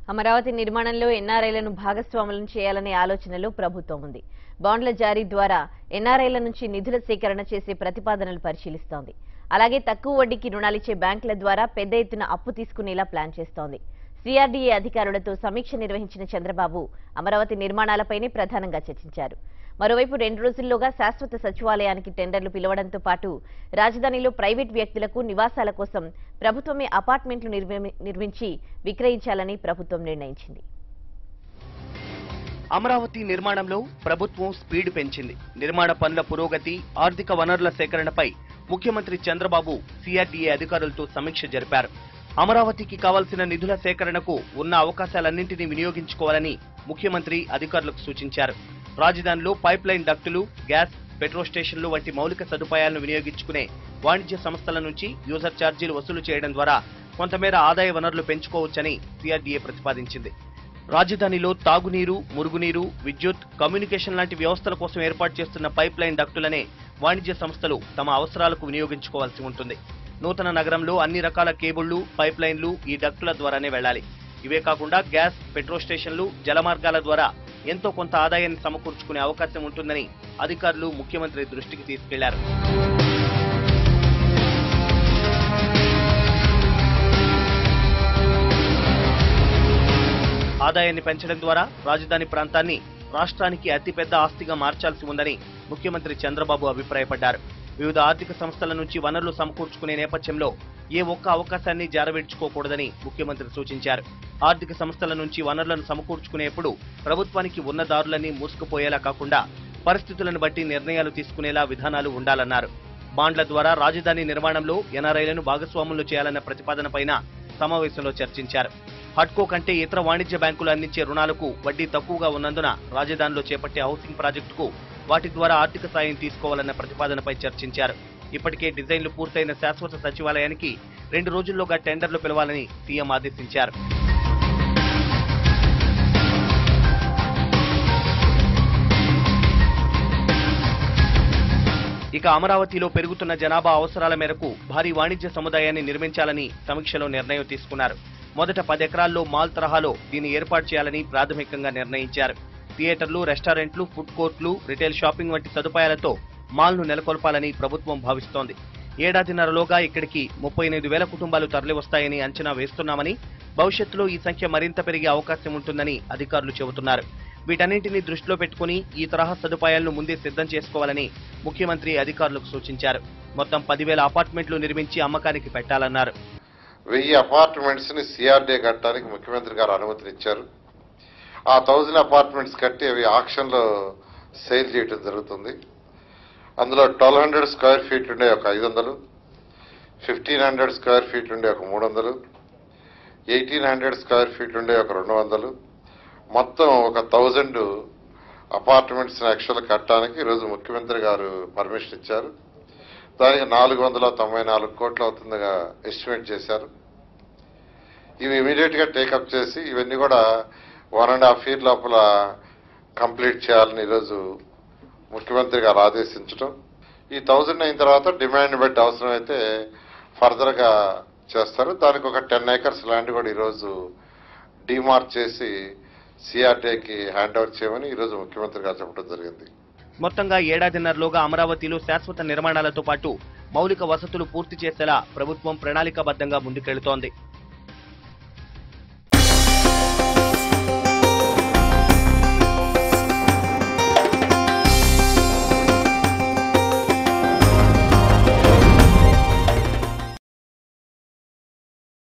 అమరావతి నిర్మాణంలో ఎన్ఆర్ఐలను భాగస్వాములను చేయాలనే ఆలోచనలో ప్రభుత్వం ఉంది బాండ్ల జారీ ద్వారా ఎన్ఆర్ఐల నుంచి నిధుల సేకరణ చేసే ప్రతిపాదనలు పరిశీలిస్తోంది అలాగే తక్కువ వడ్డీకి రుణాలిచ్చే బ్యాంకుల ద్వారా పెద్ద ఎత్తున అప్పు తీసుకునేలా ప్లాన్ చేస్తోంది సిఆర్డీఏ అధికారులతో సమీక్ష నిర్వహించిన చంద్రబాబు అమరావతి నిర్మాణాలపైనే ప్రధానంగా చర్చించారు మరోవైపు రెండు రోజుల్లోగా శాశ్వత సచివాలయానికి టెండర్లు పిలవడంతో పాటు రాజధానిలో ప్రైవేట్ వ్యక్తులకు నివాసాల కోసం ప్రభుత్వమే అపార్ట్మెంట్లు నిర్మి- నిర్మించి విక్రయించాలని ప్రభుత్వం నిర్ణయించింది అమరావతి నిర్మాణంలో ప్రభుత్వం స్పీడ్ పెంచింది నిర్మాణ పనుల పురోగతి ఆర్థిక వనరుల సేకరణపై ముఖ్యమంత్రి చంద్రబాబు సిఆర్డీఏ అధికారులతో సమీక్ష జరిపారు అమరావతికి కావాల్సిన నిధుల సేకరణకు ఉన్న అవకాశాలన్నింటినీ వినియోగించుకోవాలని ముఖ్యమంత్రి అధికారులకు సూచించారు రాజధానిలో పైప్ లైన్ డక్టులు గ్యాస్ పెట్రోల్ స్టేషన్లు వంటి మౌలిక సదుపాయాలను వినియోగించుకునే వాణిజ్య సంస్థల నుంచి యూజర్ ఛార్జీలు వసూలు చేయడం ద్వారా కొంతమేర ఆదాయ వనరులు పెంచుకోవచ్చని సిఆర్డీఏ ప్రతిపాదించింది రాజధానిలో తాగునీరు మురుగునీరు విద్యుత్ కమ్యూనికేషన్ లాంటి వ్యవస్థల కోసం ఏర్పాటు చేస్తున్న పైప్ లైన్ డక్టులనే వాణిజ్య సంస్థలు తమ అవసరాలకు వినియోగించుకోవాల్సి ఉంటుంది నూతన నగరంలో అన్ని రకాల కేబుళ్లు పైప్ లైన్లు ఈ డక్టుల ద్వారానే వెళ్ళాలి ఇవే కాకుండా గ్యాస్ పెట్రోల్ స్టేషన్లు జలమార్గాల ద్వారా ఎంతో కొంత ఆదాయాన్ని సమకూర్చుకునే అవకాశం ఉంటుందని అధికారులు ముఖ్యమంత్రి దృష్టికి తీసుకెళ్లారు ఆదాయాన్ని పెంచడం ద్వారా రాజధాని ప్రాంతాన్ని రాష్ట్రానికి అతిపెద్ద ఆస్తిగా మార్చాల్సి ఉందని ముఖ్యమంత్రి చంద్రబాబు అభిప్రాయపడ్డారు వివిధ ఆర్థిక సంస్థల నుంచి వనరులు సమకూర్చుకునే నేపథ్యంలో ఏ ఒక్క అవకాశాన్ని జారవిడ్చుకోకూడదని ముఖ్యమంత్రి సూచించారు ఆర్థిక సంస్థల నుంచి వనరులను సమకూర్చుకునేప్పుడు ప్రభుత్వానికి ఉన్న దారులన్నీ మూసుకుపోయేలా కాకుండా పరిస్థితులను బట్టి నిర్ణయాలు తీసుకునేలా విధానాలు ఉండాలన్నారు బాండ్ల ద్వారా రాజధాని నిర్మాణంలో ఎన్ఆర్ఐలను భాగస్వాములు చేయాలన్న ప్రతిపాదనపైన సమావేశంలో చర్చించారు హడ్కో కంటే ఇతర వాణిజ్య బ్యాంకులు అందించే రుణాలకు వడ్డీ తక్కువగా ఉన్నందున రాజధానిలో చేపట్టే హౌసింగ్ ప్రాజెక్టుకు వాటి ద్వారా ఆర్థిక సాయం తీసుకోవాలన్న ప్రతిపాదనపై చర్చించారు ఇప్పటికే డిజైన్లు పూర్తయిన శాశ్వత సచివాలయానికి రెండు రోజుల్లోగా టెండర్లు పిలవాలని సీఎం ఆదేశించారు ఇక అమరావతిలో పెరుగుతున్న జనాభా అవసరాల మేరకు భారీ వాణిజ్య సముదాయాన్ని నిర్మించాలని సమీక్షలో నిర్ణయం తీసుకున్నారు మొదట పది ఎకరాల్లో మాల్ తరహాలో దీన్ని ఏర్పాటు చేయాలని ప్రాథమికంగా నిర్ణయించారు థియేటర్లు రెస్టారెంట్లు ఫుడ్ కోర్టులు రిటైల్ షాపింగ్ వంటి సదుపాయాలతో మాల్ను నెలకొల్పాలని ప్రభుత్వం భావిస్తోంది ఏడాదిన్నరలోగా ఇక్కడికి ముప్పై ఎనిమిది వేల కుటుంబాలు తరలివస్తాయని అంచనా వేస్తున్నామని భవిష్యత్తులో ఈ సంఖ్య మరింత పెరిగే అవకాశం ఉంటుందని అధికారులు చెబుతున్నారు వీటన్నింటినీ దృష్టిలో పెట్టుకుని ఈ తరహా సదుపాయాలను ముందే సిద్ధం చేసుకోవాలని ముఖ్యమంత్రి అధికారులకు సూచించారు మొత్తం పదివేల అపార్ట్మెంట్లు నిర్మించి అమ్మకానికి పెట్టాలన్నారు వెయ్యి అపార్ట్మెంట్స్ ని సిఆర్డీ కట్టడానికి ముఖ్యమంత్రి గారు అనుమతినిచ్చారు ఆ థౌజండ్ అపార్ట్మెంట్స్ కట్టి అవి ఆక్షన్ లో సేల్ చేయడం జరుగుతుంది అందులో ట్వెల్వ్ హండ్రెడ్ స్క్వేర్ ఫీట్ ఉండే ఒక ఐదు వందలు ఫిఫ్టీన్ హండ్రెడ్ స్క్వేర్ ఫీట్ ఉండే ఒక మూడు వందలు ఎయిటీన్ హండ్రెడ్ స్క్వేర్ ఫీట్ ఉండే ఒక రెండు వందలు మొత్తం ఒక థౌజండ్ అపార్ట్మెంట్స్ యాక్చువల్ కట్టడానికి ఈరోజు ముఖ్యమంత్రి గారు పర్మిషన్ ఇచ్చారు దానికి నాలుగు వందల తొంభై నాలుగు కోట్లు అవుతుందిగా ఎస్టిమేట్ చేశారు ఇవి ఇమీడియట్ గా టేకప్ చేసి ఇవన్నీ కూడా వన్ అండ్ హాఫ్ ఇయర్ లోపల కంప్లీట్ చేయాలని ఈరోజు ముఖ్యమంత్రి గారు ఆదేశించడం ఈ థౌజండ్ అయిన తర్వాత డిమాండ్ బట్టి అవసరమైతే ఫర్దర్ గా చేస్తారు దానికి ఒక టెన్ ఏకర్స్ ల్యాండ్ కూడా ఈరోజు డిమార్క్ చేసి సిఆర్డీకి హ్యాండ్ ఓవర్ చేయమని ఈరోజు ముఖ్యమంత్రి గారు చెప్పడం జరిగింది మొత్తంగా ఏడాదిన్నరలోగా అమరావతిలో శాశ్వత నిర్మాణాలతో పాటు మౌలిక వసతులు పూర్తి చేసేలా ప్రభుత్వం ప్రణాళికాబద్ధంగా ముందుకెళ్తోంది